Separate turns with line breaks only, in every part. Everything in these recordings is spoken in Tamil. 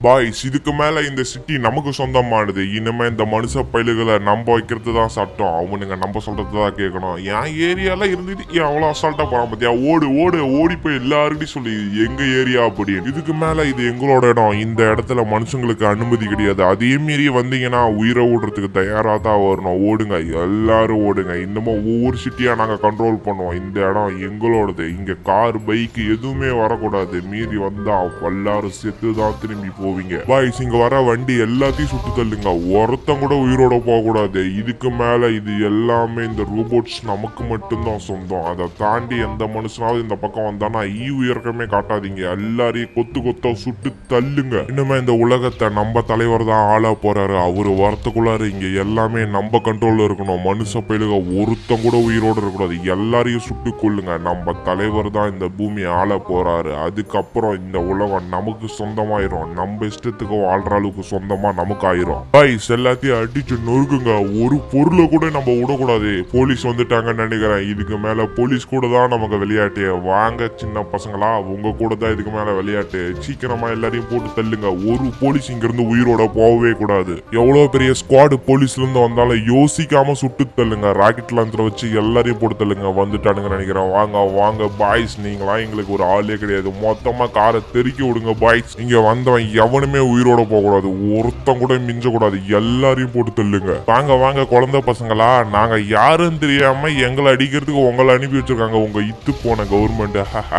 பாய்ஸ் இதுக்கு மேல இந்த சிட்டி நமக்கு சொந்தமானது இனிமே இந்த மனுஷ பயிலுகளை நம்ப வைக்கிறது தான் சட்டம் அவனுங்க நம்ம சொல்றது தான் கேட்கணும் என் ஏரியால இருந்துட்டு ஏன் அவ்வளோ அசால்ட்டா போறான் பாத்தியா ஓடு ஓடு ஓடி போய் எல்லாருக்கிட்டையும் சொல்லி இது எங்க ஏரியா அப்படின்னு இதுக்கு மேல இது எங்களோட இடம் இந்த இடத்துல மனுஷங்களுக்கு அனுமதி கிடையாது அதே மீறி வந்தீங்கன்னா உயிரை விடுறதுக்கு தயாரா தான் வரணும் ஓடுங்க எல்லாரும் ஓடுங்க இன்னமும் ஒவ்வொரு சிட்டியா நாங்க கண்ட்ரோல் பண்ணுவோம் இந்த இடம் எங்களோடது இங்க கார் பைக் எதுவுமே வரக்கூடாது மீறி வந்தா எல்லாரும் செத்து தான் திரும்பி போவீங்க பாய்ஸ் இங்க வர வண்டி எல்லாத்தையும் சுட்டு தள்ளுங்க ஒருத்தன் கூட உயிரோட போக கூடாது இதுக்கு மேல இது எல்லாமே இந்த ரோபோட்ஸ் நமக்கு மட்டும்தான் சொந்தம் அதை தாண்டி எந்த மனுஷனாவது இந்த பக்கம் வந்தானா ஈ உயர்க்கமே காட்டாதீங்க எல்லாரையும் கொத்து கொத்தா சுட்டு தள்ளுங்க இன்னுமே இந்த உலகத்தை நம்ம தலைவர் தான் ஆளா போறாரு அவரு வரத்துக்குள்ளாரு இங்க எல்லாமே நம்ம கண்ட்ரோல்ல இருக்கணும் மனுஷ பயிலுக ஒருத்தன் கூட உயிரோட இருக்கக்கூடாது எல்லாரையும் சுட்டு கொள்ளுங்க நம்ம தலைவர் தான் இந்த பூமியை ஆள போறாரு அதுக்கப்புறம் இந்த உலகம் நமக்கு சொந்தமாயிரும் நம்ம இஷ்டத்துக்கு வாழ்ற அளவுக்கு சொந்தமா நமக்கு ஆயிரும் பாய்ஸ் எல்லாத்தையும் அடிச்சு நொறுக்குங்க ஒரு பொருளை கூட நம்ம விடக்கூடாது போலீஸ் வந்துட்டாங்கன்னு நினைக்கிறேன் இதுக்கு மேல போலீஸ் கூட தான் நமக்கு விளையாட்டு வாங்க சின்ன பசங்களா உங்க கூட தான் இதுக்கு மேல விளையாட்டு சீக்கிரமா எல்லாரையும் போட்டு தள்ளுங்க ஒரு போலீஸ் இங்க இருந்து உயிரோட போகவே கூடாது எவ்வளவு பெரிய ஸ்குவாடு போலீஸ்ல இருந்து வந்தாலும் யோசிக்காம சுட்டு தள்ளுங்க ராக்கெட் லான்ச்சர் வச்சு எல்லாரையும் போட்டு தள்ளுங்க வந்துட்டானுங்க நினைக்கிறேன் வாங்க வாங்க பாய்ஸ் நீங்களா எங்களுக்கு ஒரு ஆளே கிடையாது மொத்தமா காரை தெருக்கி விடுங்க பாய்ஸ் இங்க வந்தவன் எவனுமே உயிரோட போக கூடாது ஒருத்தன் கூட மிஞ்ச கூடாது எல்லாரையும் போட்டு தள்ளுங்க வாங்க வாங்க குழந்தை பசங்களா நாங்க யாருன்னு தெரியாம எங்களை அடிக்கிறதுக்கு உங்களை அனுப்பி வச்சிருக்காங்க உங்க இத்து போன கவர்மெண்ட்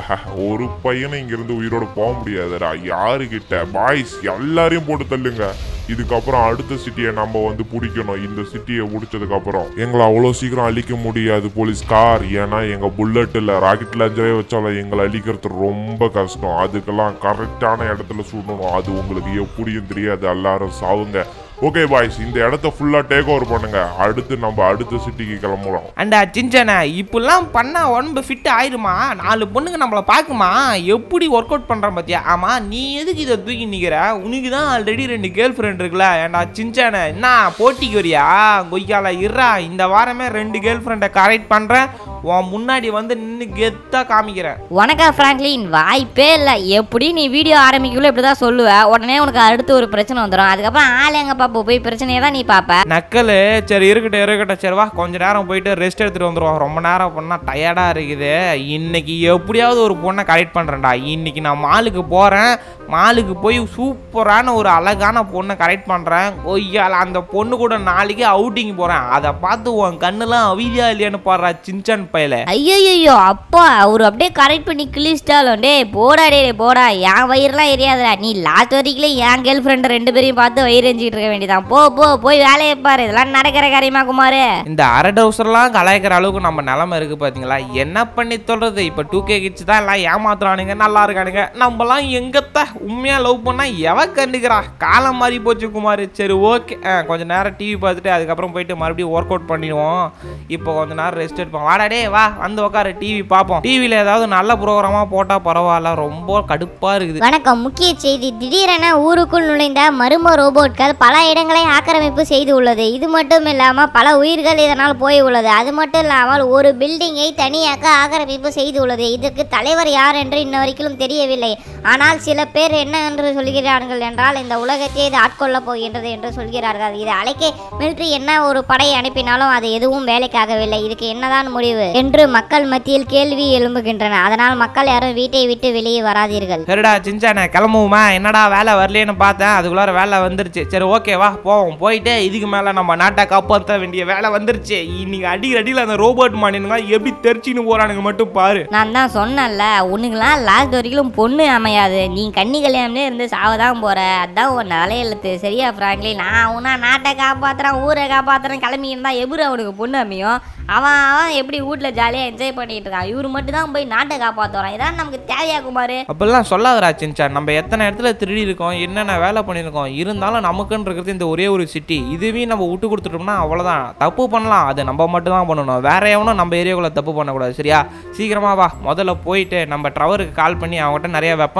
ஒரு பையனை இங்க இருந்து உயிரோட போக முடியாதுடா யாருகிட்ட பாய்ஸ் எல்லாரையும் போட்டு தள்ளுங்க இதுக்கப்புறம் அடுத்த சிட்டியை நம்ம வந்து பிடிக்கணும் இந்த சிட்டியை முடிச்சதுக்கு அப்புறம் எங்களை அவ்வளோ சீக்கிரம் அழிக்க முடியாது போலீஸ் கார் ஏன்னா எங்க புல்லட் இல்ல ராக்கெட் லாஞ்சரே வச்சாலும் எங்களை அழிக்கிறது ரொம்ப கஷ்டம் அதுக்கெல்லாம் கரெக்டான இடத்துல சுடணும் அது உங்களுக்கு எப்படியும் தெரியாது எல்லாரும் சாவுங்க ஓகே பாய்ஸ் இந்த இடத்த ஃபுல்லா டேக் ஓவர் பண்ணுங்க அடுத்து நம்ம அடுத்த சிட்டிக்கு கிளம்புறோம்
அண்டா சிஞ்சனே இப்படிலாம் பண்ணா உடம்பு ஃபிட் ஆயிருமா நாலு பொண்ணுங்க நம்மளை பார்க்குமா எப்படி ஒர்க் அவுட் பண்ணுறான் பார்த்தியா ஆமாம் நீ எதுக்கு இதை தூக்கி நிற்கிற உனக்கு தான் ஆல்ரெடி ரெண்டு கேர்ள் ஃப்ரெண்ட் இருக்குல்ல ஏண்டா சிஞ்சனே என்ன போட்டிக்கு வரியா கொய்யால இருறா இந்த வாரமே ரெண்டு கேர்ள் ஃப்ரெண்டை கரெக்ட் பண்ணுறேன் உன் முன்னாடி வந்து நின்று கெத்தாக காமிக்கிறேன்
வணக்கம் ஃப்ராங்க்லின் வாய்ப்பே இல்லை எப்படி நீ வீடியோ ஆரம்பிக்கல இப்படி தான் சொல்லுவ உடனே உனக்கு அடுத்து ஒரு பிரச்சனை வந்துடும் அதுக்கப்புறம் ஆள் எங்க பாப்பா போய் பிரச்சனையை தான் நீ பார்ப்ப
நக்கல் சரி இருக்கட்டும் இருக்கட்டும் சரி வா கொஞ்ச நேரம் போயிட்டு ரெஸ்ட் எடுத்துட்டு வந்துருவோம் ரொம்ப நேரம் பண்ணால் டயர்டாக இருக்குது இன்னைக்கு எப்படியாவது ஒரு பொண்ணை கரெக்ட் பண்ணுறேன்டா இன்னைக்கு நான் மாலுக்கு போகிறேன் மாலுக்கு போய் சூப்பரான ஒரு அழகான பொண்ணை கரெக்ட் பண்ணுறேன் கொய்யால அந்த பொண்ணு கூட நாளைக்கு அவுட்டிங் போகிறேன் அதை பார்த்து உன் கண்ணுலாம் அவிதியா இல்லையான்னு பாடுறா சின்சான் பயல
ஐயோ அப்பா அவர் அப்படியே கரெக்ட் பண்ணி கிழிச்சிட்டாலும் டே போடா டே போடா என் வயிறுலாம் எரியாதுடா நீ லாஸ்ட் வரைக்கும் என் கேர்ள் ஃப்ரெண்டு ரெண்டு பேரையும் பார்த்து வயிறு எரிஞ்சிட்டு இருக்க வேண்டியதான் போ போ போய் வேலையை பாரு இதெல்லாம் நடக்கிற காரியமா குமாரு
இந்த அரை டவுசர்லாம் கலாய்க்கிற அளவுக்கு நம்ம நிலமை இருக்குது பார்த்தீங்களா என்ன பண்ணி சொல்கிறது இப்போ டூ கே கிட்ஸ் தான் எல்லாம் ஏமாத்துறானுங்க நல்லா இருக்கானுங்க நம்மலாம் எங்கத்த உண்மையாக லவ் பண்ணால் எவ கண்டுக்கிறா காலம் மாறி போச்சு குமார் சரி ஓகே கொஞ்ச நேரம் டிவி பார்த்துட்டு அதுக்கப்புறம் போயிட்டு மறுபடியும் ஒர்க் அவுட் பண்ணிடுவோம் இப்போ கொஞ்ச நேரம் ரெஸ்ட் எடுப்போம் வாடா டே வா வந்து உட்காரு டிவி பார்ப்போம் டிவியில் ஏதாவது நல்ல ப்ரோக்ராமாக போட்டால் பரவாயில்ல ரொம்ப கடுப்பாக இருக்குது
வணக்கம் முக்கிய செய்தி திடீரென ஊருக்குள் நுழைந்த மர்ம ரோபோட்கள் பல இடங்களை ஆக்கிரமிப்பு செய்து உள்ளது இது மட்டும் இல்லாமல் பல உயிர்கள் இதனால் போய் உள்ளது அது மட்டும் இல்லாமல் ஒரு பில்டிங்கை தனியாக ஆக்கிரமிப்பு செய்து உள்ளது இதற்கு தலைவர் யார் என்று இன்ன வரைக்கும் தெரியவில்லை ஆனால் சில பேர் என்ன என்று சொல்கிறார்கள் என்றால் இந்த உலகத்தை இது ஆட்கொள்ளப் போகின்றது என்று சொல்கிறார்கள் இது அழைக்க மிலிட்ரி என்ன ஒரு படை அனுப்பினாலும் அது எதுவும் வேலைக்காகவில்லை இதுக்கு என்னதான் முடிவு என்று மக்கள் மத்தியில் கேள்வி எழும்புகின்றன அதனால் மக்கள் யாரும் வீட்டை விட்டு வெளியே வராதீர்கள்
சரிடா சின்சானே கிளம்புவோமா என்னடா வேலை வரலேன்னு பார்த்தேன் அதுக்குள்ளார வேலை வந்துருச்சு சரி ஓகே வா போவோம் போயிட்டு இதுக்கு மேலே நம்ம நாட்டை காப்பாற்ற வேண்டிய வேலை வந்துருச்சு இன்னைக்கு அடிக்கிற அடியில் அந்த ரோபோட் மாநிலங்க எப்படி தெரிச்சின்னு போறானுங்க மட்டும் பாரு
நான் தான் சொன்னேன்ல உனக்குலாம் லாஸ்ட் வரைக்கும் பொண்ணு அமையாது நீ கன்னி கல்யாணம்லே இருந்து சாவதான் போற அதான் உன் தலையெழுத்து சரியா ஃப்ராங்க்லி நான் உன்னா நாட்டை காப்பாத்துறேன் ஊரை காப்பாத்துறேன் கிளம்பி இருந்தா எப்படி அவனுக்கு பொண்ணு அமையும் அவன் அவன் எப்படி வீட்டில் ஜாலியாக என்ஜாய் பண்ணிட்டு இருக்கான் இவரு மட்டும் தான் போய் நாட்டை காப்பாற்றுறான் இதான் நமக்கு தேவையா குமார்
அப்படிலாம் சொல்லாதடா சின்சான் நம்ம எத்தனை இடத்துல திருடி இருக்கோம் என்னென்ன வேலை பண்ணியிருக்கோம் இருந்தாலும் நமக்குன்னு இருக்கிறது இந்த ஒரே ஒரு சிட்டி இதுவே நம்ம விட்டு கொடுத்துட்டோம்னா அவ்வளோதான் தப்பு பண்ணலாம் அது நம்ம மட்டும் தான் பண்ணணும் வேற எவனும் நம்ம ஏரியாக்குள்ள தப்பு பண்ணக்கூடாது சரியா சீக்கிரமா வா முதல்ல போயிட்டு நம்ம ட்ரவருக்கு கால் பண்ணி அவங்ககிட்ட நிறைய வெப்பன்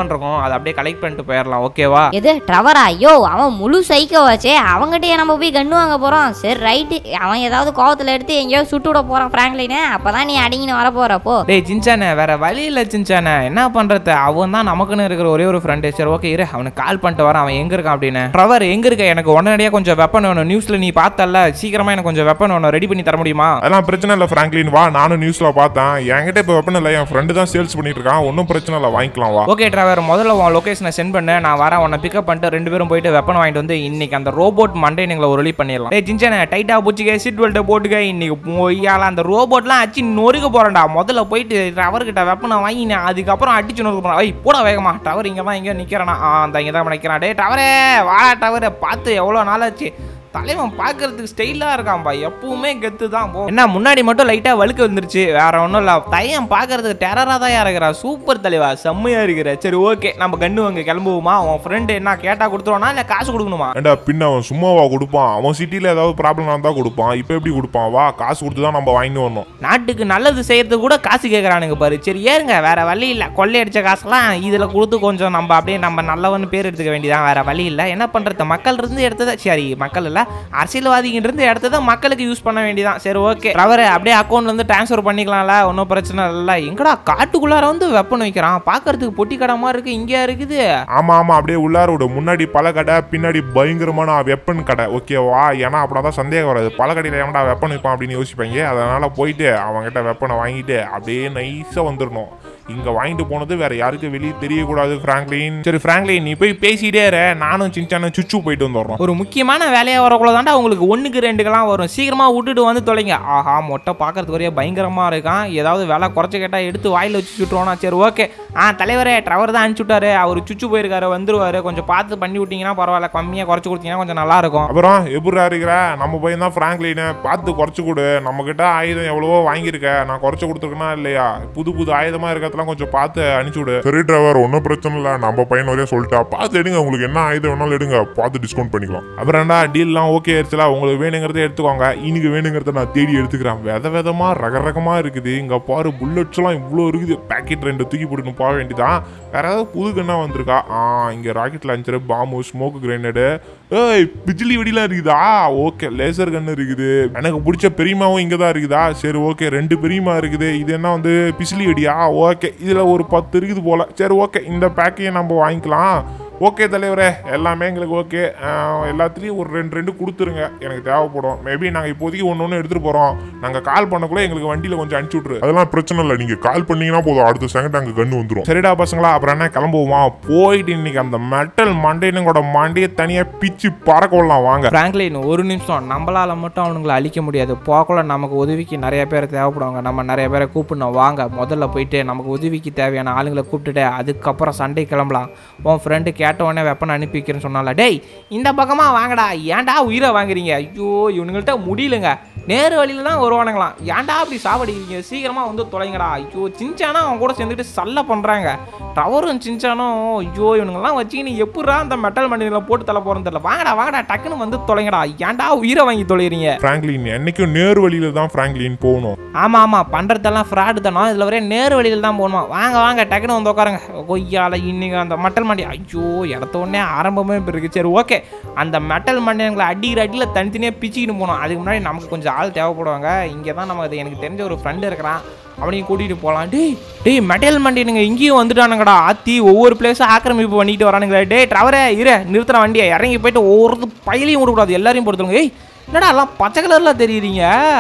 வெப்பன் இருக்கும் அதை அப்படியே கலெக்ட் பண்ணிட்டு போயிடலாம் ஓகேவா
எது ட்ரவரா ஐயோ அவன் முழு சைக்கோ வச்சே அவங்ககிட்டயே நம்ம போய் கண்ணு வாங்க போறோம் சரி ரைட்டு அவன் ஏதாவது கோவத்துல எடுத்து எங்கேயோ சுட்டு விட போறான் பிராங்க்லினே அப்பதான் நீ அடிங்கின்னு வர போற போ
டேய் சின்சானே வேற வழி இல்லை சின்சானே என்ன பண்றது அவன் தான் நமக்குன்னு இருக்கிற ஒரே ஒரு ஃப்ரெண்டு சரி ஓகே இரு அவனுக்கு கால் பண்ணிட்டு வரேன் அவன் எங்க இருக்கான் அப்படின்னு ட்ரவர் எங்க இருக்க எனக்கு உடனடியாக கொஞ்சம் வெப்பன் வேணும் நியூஸ்ல நீ பார்த்தல சீக்கிரமா எனக்கு கொஞ்சம் வெப்பன் வேணும் ரெடி பண்ணி தர முடியுமா
அதெல்லாம் பிரச்சனை இல்லை ஃப்ராங்க்லின் வா நானும் நியூஸ்ல பார்த்தேன் என்கிட்ட இப்போ வெப்பன் இல்லை என் ஃப்ரெண்டு தான் சேல்ஸ் பண்ணிட்டு இருக்கான் ஒன்றும் பிரச்சனை இல்லை வாங்கிக்கலாம் வா
ஓகே டிரைவர் முதல்ல உன் லொகேஷனை சென்ட் பண்ணு நான் வரேன் உன்னை பிக்கப் பண்ணிட்டு ரெண்டு பேரும் போயிட்டு வெப்பன் வாங்கிட்டு வந்து இன்னைக்கு அந்த ரோபோட் மண்டே நீங்களை ஒரு ரெடி பண்ணிடலாம் டேய் சின்சானே டைட்டா பூச்சிக்க சீட் பெல்ட்டை போட்டுக்க இன்னைக்கு பொய்யால அந்த ரோபோட்லாம் அச்சு நொறுக்க போறேன்டா முதல்ல போயிட்டு டவர்கிட்ட வெப்பனை வாங்கி நான் அதுக்கப்புறம் அடிச்சு நொறுக்க போறேன் ஐய் போட வேகமா டவர் இங்கே தான் இங்கே நிற்கிறானா ஆ அந்த இங்கே தான் நிற்கிறான் டே டவரே வாடா டவரை பார்த்து எவ்வளோ நாள் ஆச்சு தலைவன் பார்க்கறதுக்கு ஸ்டைலாக இருக்கான்பா எப்பவுமே கெத்து தான் போ என்ன முன்னாடி மட்டும் லைட்டாக வழுக்க வந்துருச்சு வேற ஒன்றும் இல்லை தையன் பார்க்கறதுக்கு டெரராக தான் இருக்கிறா சூப்பர் தலைவா செம்மையா இருக்கிற சரி ஓகே நம்ம கண்ணு அங்கே கிளம்புவோமா உன் ஃப்ரெண்டு என்ன கேட்டால் கொடுத்துருவானா இல்லை காசு கொடுக்கணுமா
ஏண்டா பின்ன அவன் சும்மாவா கொடுப்பான் அவன் சிட்டியில் ஏதாவது ப்ராப்ளம் இருந்தால் கொடுப்பான் இப்போ எப்படி கொடுப்பான் வா காசு கொடுத்து தான் நம்ம வாங்கிட்டு வரணும்
நாட்டுக்கு நல்லது செய்யறதுக்கு கூட காசு கேட்குறானுங்க பாரு சரி ஏறுங்க வேற வழி இல்லை கொள்ளையடிச்ச காசெல்லாம் இதில் கொடுத்து கொஞ்சம் நம்ம அப்படியே நம்ம நல்லவன்னு பேர் எடுத்துக்க வேண்டியதான் வேற வழி இல்லை என்ன பண்ணுறது மக்கள் இருந்து எடுத்ததை சரி மக்கள் இல்லை அரசியல்வாதிகிட்ட இருந்து எடுத்ததை மக்களுக்கு யூஸ் பண்ண வேண்டியதான் சரி ஓகே ரவரை அப்படியே அக்கௌண்ட்ல இருந்து ட்ரான்ஸ்ஃபர் பண்ணிக்கலாம்ல ஒன்றும் பிரச்சனை இல்லை எங்கடா காட்டுக்குள்ளார வந்து வெப்பன் வைக்கிறான் பார்க்கறதுக்கு பொட்டி கடை மாதிரி இருக்கு இங்கே இருக்குது
ஆமா ஆமா அப்படியே உள்ளார விடு முன்னாடி பல கடை பின்னாடி பயங்கரமான வெப்பன் கடை ஓகேவா ஏன்னா அப்படின்னா தான் சந்தேகம் வராது பல கடையில் எவன்டா வெப்பன் வைப்பான் அப்படின்னு யோசிப்பாங்க அதனால போயிட்டு அவங்ககிட்ட வெப்பனை வாங்கிட்டு அப்படியே நைஸாக வந்துடணும் இங்க வாங்கிட்டு போனது வேற யாருக்கும் வெளியே தெரியக்கூடாது ஃப்ராங்க்லின் சரி ஃப்ராங்க்லின் நீ போய் பேசிட்டே இரு நானும் சின்சானும் சுச்சு போயிட்டு வந்துடுறோம்
ஒரு முக்கியமான வேலையாக வரக்குள்ள தாண்டா உங்களுக்கு ஒன்றுக்கு ரெண்டுக்கெல்லாம் வரும் சீக்கிரமாக விட்டுட்டு வந்து தொலைங்க ஆஹா மொட்டை பார்க்கறதுக்கு ஒரே பயங்கரமாக இருக்கான் ஏதாவது வேலை குறைச்சி கேட்டால் எடுத்து வாயில் வச்சு சுட்டுருவானா சரி ஓகே ஆ தலைவரே ட்ரவர் தான் அனுப்பிச்சு விட்டாரு அவர் சுச்சு போயிருக்காரு வந்துருவாரு கொஞ்சம் பார்த்து பண்ணி விட்டீங்கன்னா பரவாயில்ல கம்மியாக குறைச்சி கொடுத்தீங்கன்னா கொஞ்சம் நல்லா இருக்கும்
அப்புறம் எப்படிரா இருக்கிற நம்ம பையன் தான் ஃப்ராங்க்லின் பார்த்து குறைச்சு கொடு நம்ம கிட்ட ஆயுதம் எவ்வளவோ வாங்கியிருக்க நான் குறைச்சு கொடுத்துருக்கனா இல்லையா புது புது ஆயுதமா இருக்கிறதெல்லாம் கொஞ்சம் பார்த்து அனுப்பிச்சு விடு சரி டிரைவர் ஒன்றும் பிரச்சனை இல்லை நம்ம பையன் வரையும் சொல்லிட்டா பார்த்து எடுங்க உங்களுக்கு என்ன ஆயுதம் வேணாலும் எடுங்க பார்த்து டிஸ்கவுண்ட் பண்ணிக்கலாம் அப்புறம்டா டீல்லாம் ஓகே ஆயிடுச்சுல உங்களுக்கு வேணுங்கிறத எடுத்துக்கோங்க இன்னைக்கு வேணுங்கிறத நான் தேடி எடுத்துக்கிறேன் வித விதமா ரக ரகமா இருக்குது இங்க பாரு புல்லட்ஸ் எல்லாம் இவ்வளோ இருக்குது பேக்கெட் ரெண்டு தூக்கி போட்டுன்னு போக வேண்டியதான் வேற ஏதாவது புது கண்ணா வந்திருக்கா ஆ இங்க ராக்கெட் லான்ச்சர் பாம்பு ஸ்மோக் கிரைனடு ஏய் பிஜிலி வெடிலாம் இருக்குதா ஓகே லேசர் கன் இருக்குது எனக்கு பிடிச்ச பெரியமாவும் இங்கே தான் இருக்குதா சரி ஓகே ரெண்டு பெரியமா இருக்குது இது என்ன வந்து பிசிலி வெடியா ஓகே இதில் ஒரு பத்து இருக்குது போல சரி ஓகே இந்த பேக்கையும் நம்ம வாங்கிக்கலாம் ஓகே தலைவரே எல்லாமே எங்களுக்கு ஓகே எல்லாத்துலேயும் ஒரு ரெண்டு ரெண்டு கொடுத்துருங்க எனக்கு தேவைப்படும் மேபி நாங்கள் இப்போதைக்கு ஒன்று ஒன்று எடுத்துகிட்டு போகிறோம் நாங்கள் கால் பண்ணக்குள்ள எங்களுக்கு வண்டியில் கொஞ்சம் அனுப்பிச்சு விட்ரு அதெல்லாம் பிரச்சனை இல்லை நீங்கள் கால் பண்ணீங்கன்னா போதும் அடுத்த செகண்ட் அங்கே கன்று வந்துடும் சரிடா பசங்களா அப்புறம் என்ன கிளம்புவோமா போயிட்டு இன்னைக்கு அந்த மெட்டல் மண்டைனுங்கோட மண்டையை தனியாக பிச்சு பறக்க விடலாம் வாங்க
ஃப்ராங்க்லின் ஒரு நிமிஷம் நம்மளால மட்டும் அவனுங்களை அழிக்க முடியாது போக்குள்ள நமக்கு உதவிக்கு நிறைய பேர் தேவைப்படுவாங்க நம்ம நிறைய பேரை கூப்பிடணும் வாங்க முதல்ல போயிட்டு நமக்கு உதவிக்கு தேவையான ஆளுங்களை கூப்பிட்டுட்டு அதுக்கப்புறம் சண்டை கிளம்பலாம் உன் ஃப்ரெண்டு கேட்ட உடனே வெப்பன் அனுப்பி வைக்கிறேன்னு சொன்னால டேய் இந்த பக்கமா வாங்கடா ஏன்டா உயிரை வாங்குறீங்க ஐயோ இவனுங்கள்ட்ட முடியலங்க நேரு வழியில தான் வருவானுங்களாம் ஏன்டா அப்படி சாவடிக்கிறீங்க சீக்கிரமா வந்து தொலைங்கடா ஐயோ சின்சானா அவன் கூட சேர்ந்துட்டு சல்ல பண்றாங்க டவரும் சின்சானும் ஐயோ இவனுங்கெல்லாம் வச்சுக்கின்னு எப்படா அந்த மெட்டல் மண்டியில் போட்டு தள்ள போறேன்னு தெரியல வாங்கடா வாங்கடா டக்குன்னு வந்து தொலைங்கடா ஏன்டா உயிரை வாங்கி தொலைகிறீங்க
ஃப்ராங்க்லின் என்னைக்கும் நேர் வழியில தான் ஃப்ராங்க்லின் போகணும்
ஆமா ஆமா பண்றதெல்லாம் ஃப்ராடு தானோ இதுல ஒரே நேரு வழியில் தான் போகணுமா வாங்க வாங்க டக்குன்னு வந்து உட்காருங்க கொய்யால இன்னைக்கு அந்த மெட்டல் மண்டி ஐயோ இடத்த உடனே ஆரம்பமே இப்போ இருக்கு சரி ஓகே அந்த மெட்டல் மண்டியங்களை அடிக்கிற அடியில் தனித்தனியாக பிச்சுக்கிட்டு போகணும் அதுக்கு முன்னாடி நமக்கு கொஞ்சம் ஆள் தேவைப்படுவாங்க இங்கே தான் நம்ம அது எனக்கு தெரிஞ்ச ஒரு ஃப்ரெண்டு இருக்கிறான் அவனையும் கூட்டிகிட்டு போகலாம் டேய் டேய் மெட்டல் மண்டியனுங்க இங்கேயும் வந்துட்டானுங்கடா ஆத்தி ஒவ்வொரு பிளேஸும் ஆக்கிரமிப்பு பண்ணிட்டு வரானுங்களே டேய் ட்ரவரே இரு நிறுத்துற வண்டியை இறங்கி போயிட்டு ஒவ்வொரு பயிலையும் விடக்கூடாது எல்லாரையும் பொறுத்தவங்க ஏய் என்னடா எல்லாம் பச்சை கலரில் தெரியுறீங்க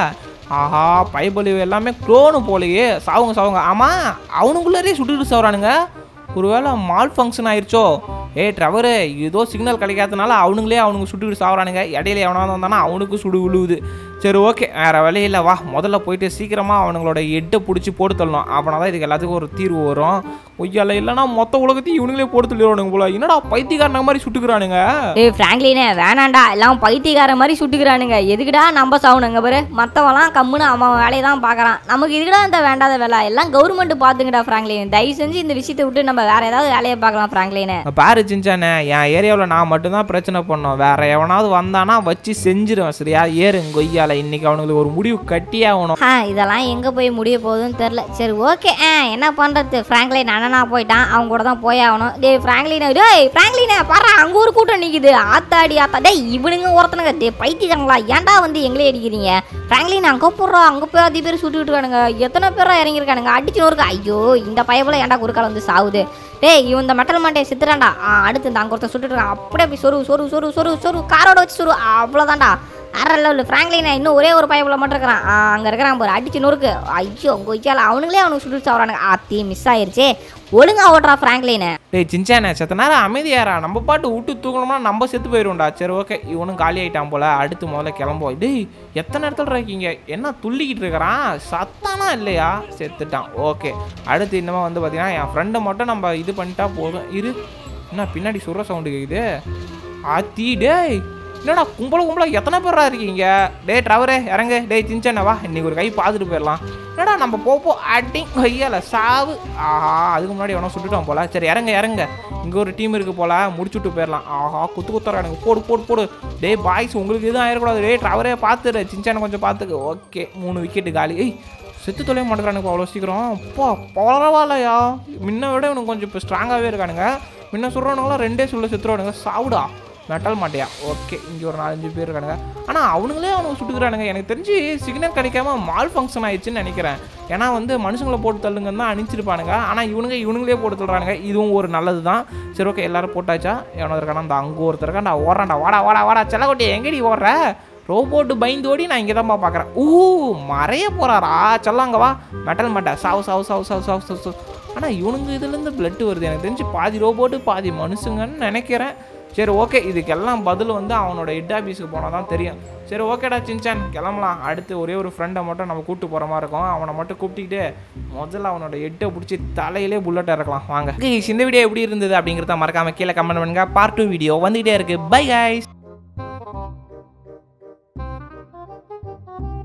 ஆஹா பைபலி எல்லாமே க்ளோனு போலையே சாவுங்க சாவுங்க ஆமாம் அவனுக்குள்ளே சுட்டுட்டு சாவுறானுங்க ஒருவேளை மால் ஃபங்க்ஷன் ஆயிருச்சோ ஏய் ட்ரவரு ஏதோ சிக்னல் கிடைக்காதனால அவனுங்களே அவனுங்க சுட்டுக்கிட்டு சாவுறானுங்க இடையில எவனாவது வந்தானா அவனுக்கு சுடு விழுவுது சரி ஓகே வேறு வழியில் வா முதல்ல போயிட்டு சீக்கிரமாக அவனுங்களோட எட்டை பிடிச்சி போட்டு தள்ளணும் அப்படின்னா தான் இதுக்கு எல்லாத்துக்கும் ஒரு தீர்வு வரும் ஒய்யால இல்லைன்னா மொத்த உலகத்தையும் இவனுங்களே போட்டு தள்ளிடுவானுங்க போல என்னடா பைத்தியக்காரன மாதிரி சுட்டுக்கிறானுங்க
ஏய் ஃப்ராங்க்லினே வேணாண்டா எல்லாம் பைத்தியக்கார மாதிரி சுட்டுக்கிறானுங்க எதுக்குடா நம்ம சாவணுங்க பாரு மற்றவன்லாம் கம்முன்னு அவன் வேலையை தான் பார்க்குறான் நமக்கு இதுக்குடா இந்த வேண்டாத வேலை எல்லாம் கவர்மெண்ட் பார்த்துங்கடா ஃப்ராங்க்லின் தயவு செஞ்சு இந்த விஷயத்தை விட்டு நம்ம வேற ஏதாவது வேலையை பார்க்கலாம் ஃப்ராங்க்லினே
இப்ப பாரு சின்சானே என் ஏரியாவில் நான் மட்டும்தான் பிரச்சனை பண்ணோம் வேற எவனாவது வந்தானா வச்சு செஞ்சிருவேன் சரியா ஏறு கொய்யால வேலை இன்னைக்கு அவனுங்களுக்கு ஒரு முடிவு கட்டியே ஆகணும்
ஆ இதெல்லாம் எங்கே போய் முடிய போகுதுன்னு தெரில சரி ஓகே ஆ என்ன பண்ணுறது ஃப்ராங்க்லின் அண்ணனா போயிட்டான் அவங்க கூட தான் போய் ஆகணும் டேய் ஃப்ராங்க்லின் டேய் ஃப்ராங்க்லினே பாரு அங்கே ஒரு கூட்டம் நிற்குது ஆத்தாடி ஆத்தா டேய் இவனுங்க ஒருத்தனுங்க டே பைத்தியக்காரங்களா ஏன்டா வந்து எங்களே அடிக்கிறீங்க ஃப்ராங்க்லின் அங்கே போடுறோம் அங்கே போய் அதிக பேர் சுட்டுக்கிட்டு இருக்கானுங்க எத்தனை பேரா இறங்கியிருக்கானுங்க அடிச்சு நொறுக்கு ஐயோ இந்த பயபுல ஏன்டா குறுக்கால வந்து சாவுது டேய் இவன் இந்த மெட்டல் மாட்டையை சித்துறான்டா ஆ அடுத்து இந்த அங்கே ஒருத்தன் சுட்டுட்டு இருக்கான் அப்படியே போய் சொரு சொரு சொரு சொரு சொரு காரோட வச்சு சொரு அவ்வளோதான்டா அரை லெவல் ஃப்ராங்க்லின் இன்னும் ஒரே ஒரு பைப்பில் மட்டும் இருக்கிறான் ஆ, அங்க இருக்கிறான் பாரு அடிச்சு நொறுக்கு ஐயோ கொய்யால அவனுங்களே அவனுக்கு சுட்டு சாவறானுங்க ஆத்தி மிஸ் ஆயிருச்சே ஒழுங்கா ஓட்டுறா ஃப்ராங்க்லின்
டேய் சின்சானே செத்த நேரம் அமைதியாரா நம்ம பாட்டு விட்டு தூக்கணும்னா நம்ம செத்து போயிடும்டா சரி ஓகே இவனும் காலி ஆயிட்டான் போல அடுத்து முதல்ல கிளம்புவோம் டேய் எத்தனை இடத்துல இருக்கீங்க என்ன துள்ளிக்கிட்டு இருக்கிறான் சத்தானா இல்லையா செத்துட்டான் ஓகே அடுத்து இன்னமும் வந்து பார்த்தீங்கன்னா என் ஃப்ரெண்டை மட்டும் நம்ம இது பண்ணிட்டா போதும் இரு என்ன பின்னாடி சுர சவுண்டு கேட்குது ஆத்தி டேய் என்னடா கும்பல கும்பல எத்தனை பேரா இருக்கீங்க டேய் ட்ரவரே இறங்கு டேய் சின்சண்ணா வா இன்னைக்கு ஒரு கை பார்த்துட்டு போயிடலாம் என்னடா நம்ம போப்போ அட்டிங் ஐயால சாவு ஆஹா அதுக்கு முன்னாடி எவனோ சுட்டுட்டான் போல சரி இறங்க இறங்க இங்கே ஒரு டீம் இருக்கு போல முடிச்சுட்டு போயிடலாம் ஆஹா குத்து குத்துறானுங்க போடு போடு போடு டேய் பாய்ஸ் உங்களுக்கு எதுவும் ஆயிடக்கூடாது டேய் ட்ரவரே பார்த்துரு சின்சானை கொஞ்சம் பார்த்துக்கு ஓகே மூணு விக்கெட்டு காலி ஏய் செத்து தொலைய மாட்டேங்கிறானுங்க அவ்வளோ சீக்கிரம் அப்பா பரவாயில்லையா முன்ன விட இவனுக்கு கொஞ்சம் இப்போ ஸ்ட்ராங்காகவே இருக்கானுங்க முன்ன சொல்கிறவனுங்களாம் ரெண்டே சொல்ல செத்துருவானுங்க சாவுடா மெட்டல் மாட்டியா ஓகே இங்கே ஒரு நாலஞ்சு பேர் இருக்கானுங்க ஆனால் அவனுங்களே அவனுக்கு சுட்டுக்கிறானுங்க எனக்கு தெரிஞ்சு சிக்னல் கிடைக்காம மால் ஃபங்க்ஷன் ஆயிடுச்சுன்னு நினைக்கிறேன் ஏன்னா வந்து மனுஷங்களை போட்டு தள்ளுங்கன்னு தான் அனுப்பிச்சிருப்பானுங்க ஆனால் இவனுங்க இவனுங்களே போட்டு தள்ளுறானுங்க இதுவும் ஒரு நல்லது தான் சரி ஓகே எல்லாரும் போட்டாச்சா எவனோ இருக்கானா அந்த அங்கே ஒருத்தர் இருக்கா நான் ஓடுறான்டா வாடா வாடா வாடா செல்லக்குட்டி எங்கடி ஓடுற ரோபோட்டு பயந்து ஓடி நான் இங்கே தான்ப்பா பார்க்குறேன் ஊ மறைய போகிறாரா செல்லாங்க வா மெட்டல் மாட்டா சாவு சாவு சாவு சாவு சாவு சாவு சாவு ஆனால் இவனுங்க இதுலேருந்து பிளட் வருது எனக்கு தெரிஞ்சு பாதி ரோபோட்டு பாதி மனுஷங்கன்னு நினைக்கிறேன் சரி ஓகே இதுக்கெல்லாம் பதில் வந்து அவனோட ஹெட் ஆஃபீஸுக்கு போனால் தான் தெரியும் சரி ஓகேடா சின்சான் கிளம்பலாம் அடுத்து ஒரே ஒரு ஃப்ரெண்டை மட்டும் நம்ம கூப்பிட்டு போகிற மாதிரி இருக்கும் அவனை மட்டும் கூப்பிட்டுக்கிட்டு முதல்ல அவனோட ஹெட்டை பிடிச்சி தலையிலே புல்லட் இறக்கலாம் வாங்க Guys, இந்த வீடியோ எப்படி இருந்தது அப்படிங்கிறத மறக்காம கீழே கமெண்ட் பண்ணுங்க பார்ட் டூ வீடியோ வந்துகிட்டே இருக்கு பை guys